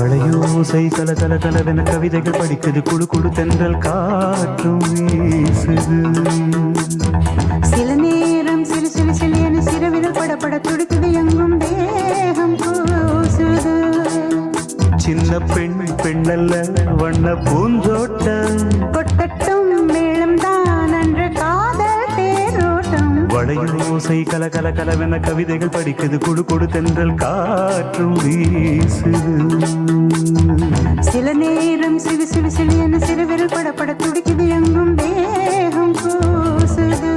வளையோசை கல கல கலவென கவிதைகள் படிக்குது குழு குழு தென்றல் காற்றும் வீசுது சில நேரம் சிலு சிலு சிலு என சிறுவிரல் படபட துடிக்குது எங்கும் தேகம் கூசுது சின்ன பெண் பெண்ணல்ல வண்ண பூந்தோட்டம் கொட்டட்டும் மேளம் தான் அன்று காதல் தேரோட்டம் வளையோசை கல கல கலவென கவிதைகள் படிக்குது குழு குழு தென்றல் காற்றும் வீசுது சில நேரம் சிலு சிலு சிலு என சிறுவிரல் படபட துடிக்குது எங்கும் தேகம் கூசுது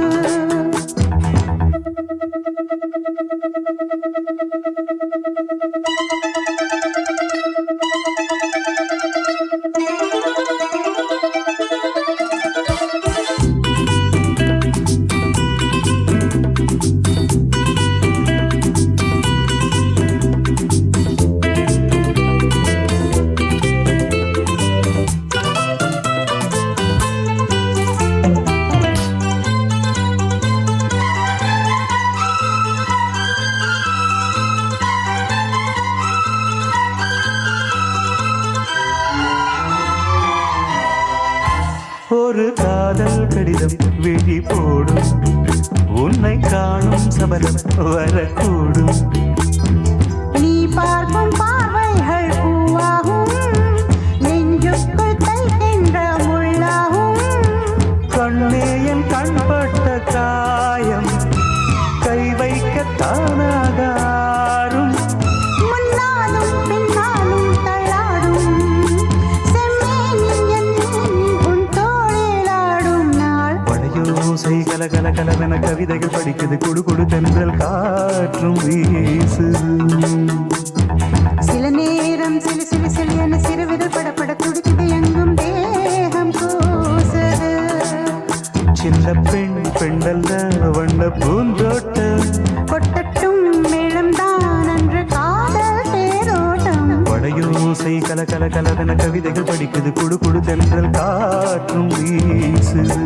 ஒரு காதல் கடிதம் விழி போடும் உன்னை காணும் சபலம் வரக்கூடும் நீ பார்க்கும் பார்வைகள் பூவாகும் நெஞ்சுக்குள் தைக்கின்ற முள்ளாகும் கண்ணே என் கண்பட்ட காயம் கை வைக்க தானாக ஆறும் முன்னாலும் பின்னாலும் தள்ளாடும் செம்மேனி என் மேனி உன் தோளில் ஆடும் நாள் வளையோசை கல கல கலவென கவிதைகள் படிக்குது குடு குடு தென்றல் காற்றும் வீசுது சில நேரம் சிலு சிலு சிலு என சிறுவிரல் படபட துடிக்குது எங்கும் தேகம் கூசுது சின்ன பெண் பெண்ணல்ல வண்ண பூந்தோட்டம் கொட்டட்டும் மேளம் தான் அன்று காதல் தேரோட்டம் வளையோசை கல கல கலவென கவிதைகள் படிக்குது குடு குடு தென்றல் காற்றும் வீசுது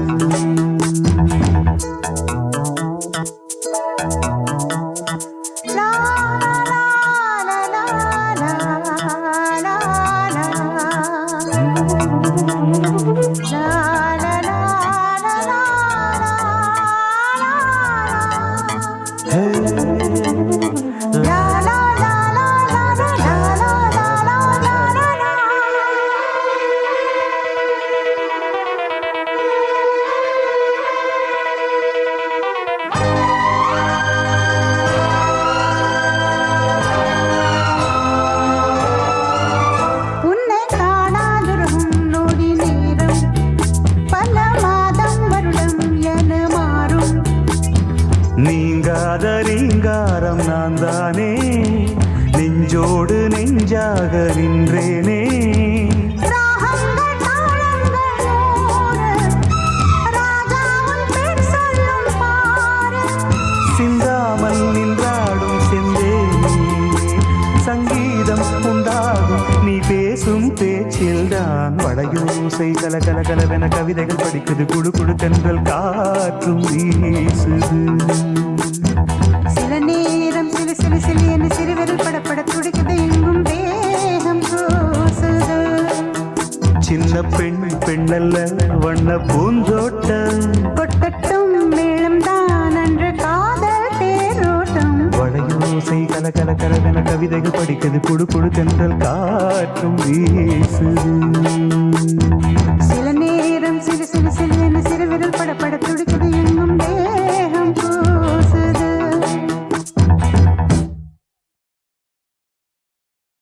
லா லா லா லா லா லா லா லா லா லா லா ஹே, லா லா லா லா லா லா லா லா லா லா லா உன்னை காணாதிருக்கும் நொடி நேரம் பல மாதம் வருடம் என மாறும் நீங்காத ரீங்காரம் நான் தானே நெஞ்சோடு நெஞ்சாக நின்றேனே ராகங்கள் தாளங்கள் நூறு ராஜாவும் பேர் சொல்லும் பாரு சிந்தாமல் நின்றாடும் செந்தேனே சங்கீதம் உண்டாகும் நீ பேசும் பேச்சில்தான் வளையோசை கல கல கலவென கவிதைகள் படிக்குது குடு குடு தென்றல் காற்றும் வீசுது சில நேரம் சிலு சிலு சிலு என சிறுவிரல் படப்பட துடிக்குது எங்கும் தேகம் கூசுது சின்ன பெண் பெண்ணல்ல வண்ண பூந்தோட்டம் கொட்டட்டும் மேளம் தான் அன்று காதல் தேரோட்டம் வளையோசை கல கல கலவென கவிதைகள் படிக்குது குடு குடு தென்றல் காற்றும் வீசுது சில நேரம் சிலு சிலு சிலு என